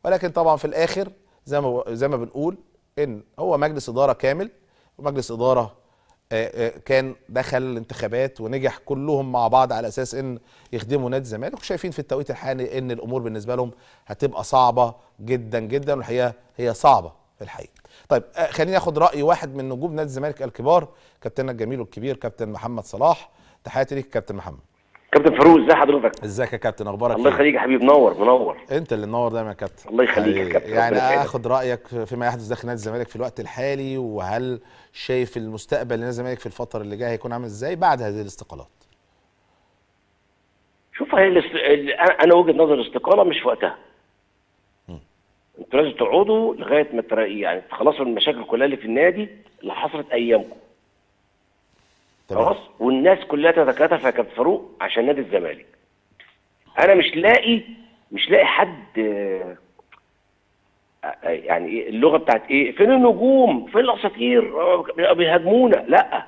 ولكن طبعا في الاخر زي ما زي ما بنقول ان هو مجلس اداره كامل ومجلس اداره آه، آه، كان دخل الانتخابات ونجح كلهم مع بعض على اساس ان يخدموا نادي الزمالك وشايفين في التوقيت الحالي ان الامور بالنسبه لهم هتبقى صعبه جدا جدا والحقيقه هي صعبه في الحقيقه. طيب آه، خليني اخد راي واحد من نجوم نادي الزمالك الكبار كابتننا الجميل والكبير كابتن محمد صلاح تحياتي ليك كابتن محمد. كابتن فاروق ازي حضرتك ازيك يا كابتن اخبارك الله إيه؟ يخليك يا حبيبي منور منور انت اللي منور دايما يا كابتن الله يخليك يا يعني- كابتن، يعني ربنا يسعدك. اخد رايك فيما يحدث داخل نادي الزمالك في الوقت الحالي وهل شايف المستقبل لنادي الزمالك في الفتره اللي جايه هيكون عامل ازاي بعد هذه الاستقالات شوف هي الاست... ال- انا أنا وجهه نظر الاستقاله مش في وقتها انتوا لازم تقعدوا لغايه ما ترا... يعني تخلصوا من المشاكل كلها اللي في النادي اللي حصلت ايامكم خلاص والناس كلها تتكاتف يا كابتن فاروق عشان نادي الزمالك انا مش لاقي مش لاقي حد آه، آه، يعني إيه اللغه بتاعت ايه فين النجوم فين الاساطير آه، بيهاجمونا لا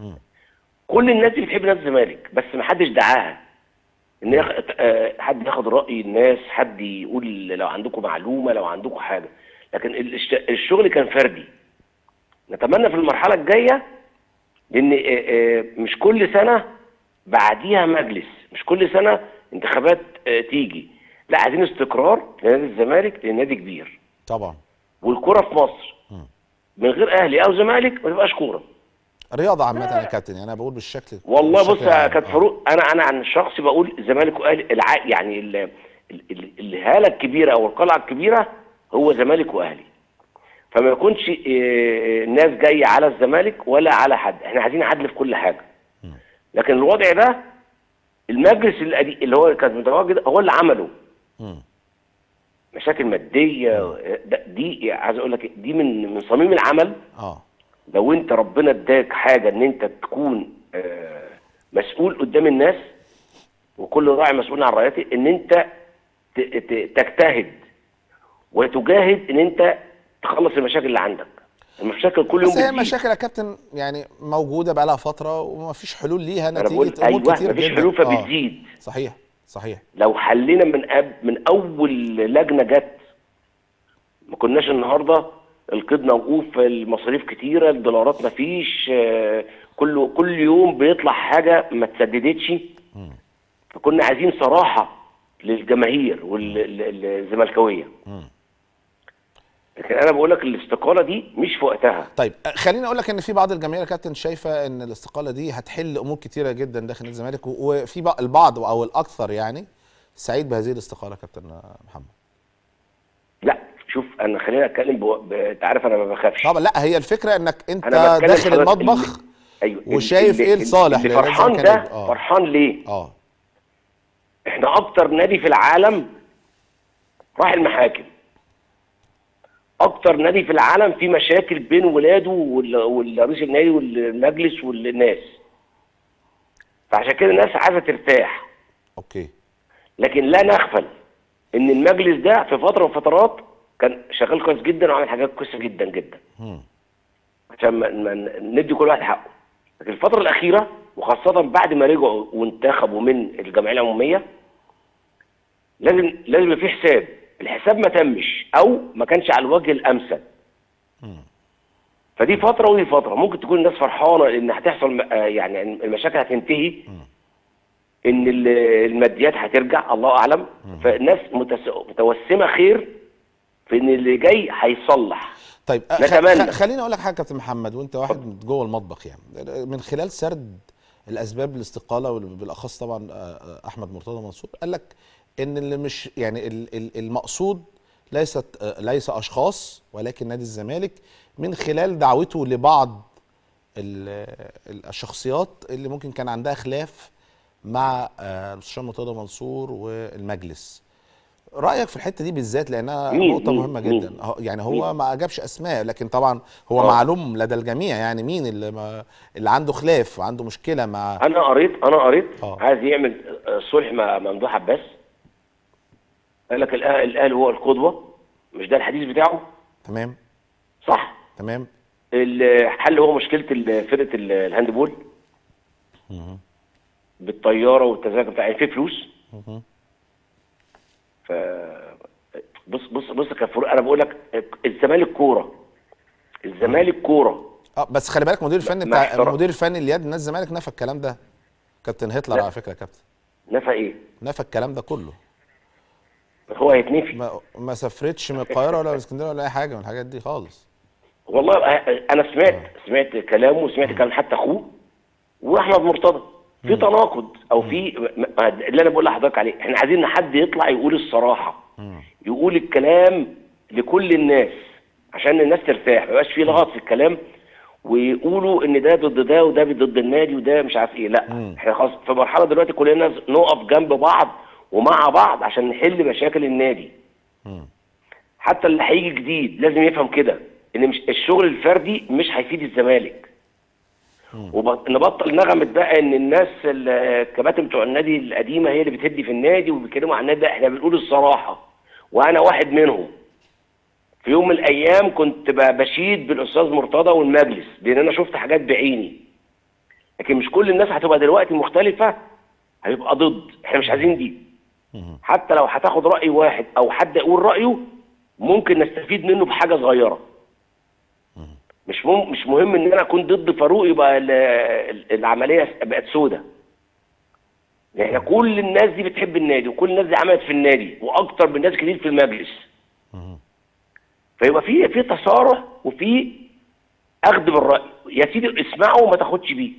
كل الناس دي بتحب نادي الزمالك بس ما حدش دعاها ان ياخ... آه، حد ياخد راي الناس حد يقول لو عندكم معلومه لو عندكم حاجه لكن الش... الشغل كان فردي نتمنى في المرحله الجايه لان آه، آه، مش كل سنه بعديها مجلس مش كل سنه انتخابات آه، تيجي لا عايزين استقرار لنادي الزمالك لان نادي كبير طبعا والكره في مصر من غير اهلي او زمالك ما تبقاش كوره رياضه عامه يا كابتن يعني انا بقول بالشكل والله بص بالشكل يا العام. كابتن آه. فاروق انا انا عن شخصي بقول الزمالك واهلي الع... يعني ال... ال... ال... الهاله الكبيره او القلعه الكبيره هو زمالك واهلي فما يكونش آه، الناس جايه على الزمالك ولا على حد احنا عايزين عدل في كل حاجه لكن الوضع ده المجلس القديم اللي هو كان متواجد هو اللي عمله مم. مشاكل ماديه آه، ده- دي عايز اقول لك دي من من صميم العمل اه لو انت ربنا اداك حاجه ان انت تكون آه، مسؤول قدام الناس وكل راعي مسؤول عن رعيته ان انت ت- ت- تجتهد وتجاهد ان انت تخلص المشاكل اللي عندك المشاكل كل يوم بس هي بتزيد. مشاكل يا كابتن يعني موجوده بقى لها فتره ومفيش حلول ليها انا بقول نتيجه امور ايوه كتير مفيش جدا حلول آه. فبتزيد صحيح صحيح لو حلينا من أب من اول لجنه جت ما كناش النهارده القيد موقوف المصاريف كتيره الدولارات ما فيش آه، كل كل يوم بيطلع حاجه ما تسددتش فكنا عايزين صراحه للجماهير والزملكاويه لكن انا بقول لك الاستقاله دي مش في وقتها طيب آه، خليني اقول لك ان في بعض الجماهير يا كابتن شايفه ان الاستقاله دي هتحل امور كتيره جدا داخل نادي الزمالك و- وفي بع- البعض او الاكثر يعني سعيد بهذه الاستقاله كابتن آه، محمد لا شوف انا خليني اتكلم بو... ب... انت عارف انا ما بخافش طبعا لا هي الفكره انك انت انا بتكلم داخل حضرتك المطبخ اللي- ايوه وشايف اللي- ايه اللي- الصالح اللي لنادي فرحان الزمالك ده يبقى- آه. فرحان ليه؟ اه احنا اكتر نادي في العالم راح المحاكم اكتر نادي في العالم فيه مشاكل بين ولاده وال- والرئيس النادي والمجلس والناس فعشان كده الناس عايزه ترتاح اوكي لكن لا نغفل ان المجلس ده في فتره من الفترات كان شغال كويس جدا وعمل حاجات كويسه جدا جدا عشان ما ما ندي كل واحد حقه لكن الفتره الاخيره وخاصه بعد ما رجعوا وانتخبوا من الجمعيه العموميه لازم لازم يبقى في حساب الحساب ما تمش او ما كانش على الوجه الامثل فدي فتره ودي فتره ممكن تكون الناس فرحانه ان هتحصل آه، يعني المشاكل هتنتهي ان ال- الماديات هترجع الله اعلم فالناس متس- متوسمه خير في ان اللي جاي هيصلح طيب آه، خ- نتمنى. خ- خليني اقول لك حاجه يا كابتن محمد وانت واحد جوه المطبخ يعني من خلال سرد الاسباب الاستقاله وبالاخص طبعا آه، آه، احمد مرتضى منصور قال لك ان اللي مش يعني ال- ال- المقصود ليست آه، ليس اشخاص ولكن نادي الزمالك من خلال دعوته لبعض ال- ال- الشخصيات اللي ممكن كان عندها خلاف مع آه، الاستاذ مرتضى منصور والمجلس رايك في الحته دي بالذات لانها مين- نقطه مين- مهمه مين؟ جدا هو- يعني هو ما اجابش اسماء لكن طبعا هو آه. معلوم لدى الجميع يعني مين اللي ما اللي عنده خلاف وعنده مشكله مع انا قريت انا قريت آه. عايز يعمل آه، صلح مع ممدوح عباس قال لك الاهلي الأهلي هو القدوه مش ده الحديث بتاعه تمام صح تمام الحل هو مشكله ال- فرقه ال- الهاندبول بالطياره والتذاكر بتاع يعني في فلوس ف بص بص بص يا كفور انا بقول لك الزمالك كوره الزمالك كوره اه بس خلي بالك المدير الفني مع بتاع احترام. المدير الفني لياد نادي الزمالك نفى الكلام ده كابتن هتلر لا. على فكره يا كابتن نفى ايه؟ نفى الكلام ده كله هو هيتنفي ما, ما سافرتش من القاهره ولا من اسكندريه ولا اي حاجه من الحاجات دي خالص والله انا سمعت سمعت كلامه وسمعت كلام حتى اخوه واحمد مرتضى في تناقض او في م- م- اللي انا بقول لحضرتك عليه احنا عايزين حد يطلع يقول الصراحه يقول الكلام لكل الناس عشان الناس ترتاح ما يبقاش في لغط في الكلام ويقولوا ان ده ضد ده وده ضد النادي وده مش عارف ايه لا احنا خلاص في مرحله دلوقتي كلنا نقف جنب بعض ومع بعض عشان نحل مشاكل النادي حتى اللي هيجي جديد لازم يفهم كده ان مش الشغل الفردي مش هيفيد الزمالك ونبطل نغمة بقى ان الناس ال- الكباتن بتوع النادي القديمه هي اللي بتهدي في النادي وبيتكلموا عن النادي لا احنا بنقول الصراحه وانا واحد منهم في يوم من الايام كنت ب- بشيد بالاستاذ مرتضى والمجلس لان انا شفت حاجات بعيني لكن مش كل الناس هتبقى دلوقتي مختلفه هيبقى ضد احنا مش عايزين دي حتى لو هتاخد راي واحد او حد يقول رايه ممكن نستفيد منه بحاجه صغيره مش مهم مش مهم ان انا اكون ضد فاروق يبقى ال- ال- العمليه بقت سودة احنا كل الناس دي بتحب النادي وكل الناس دي عملت في النادي واكتر من ناس كتير في المجلس فيبقى في في تصارح وفي اخذ بالراي يا سيدي اسمعه وما تاخدش بيه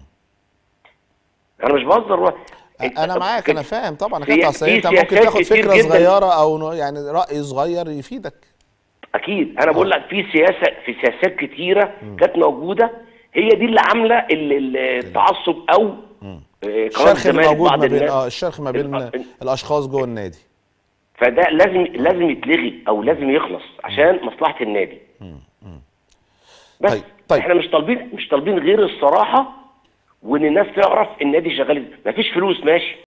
انا مش بهزر انا معاك انا فاهم طبعا في- كابتن اصل في انت ممكن سياسات تاخد كتير فكره جداً. صغيره او نوع- يعني راي صغير يفيدك اكيد انا بقول لك في سياسه في سياسات كتيره كانت موجوده هي دي اللي عامله ال- ال- التعصب او آه، قرار الشرخ اللي الزمالك موجود بعض ما بين الناس. اه الشرخ ما بين ال- الاشخاص جوه النادي فده لازم لازم يتلغي او لازم يخلص عشان مصلحه النادي بس طيب- طيب. احنا مش طالبين مش طالبين غير الصراحه وان الناس تعرف النادي شغال ازاي مفيش فلوس ماشي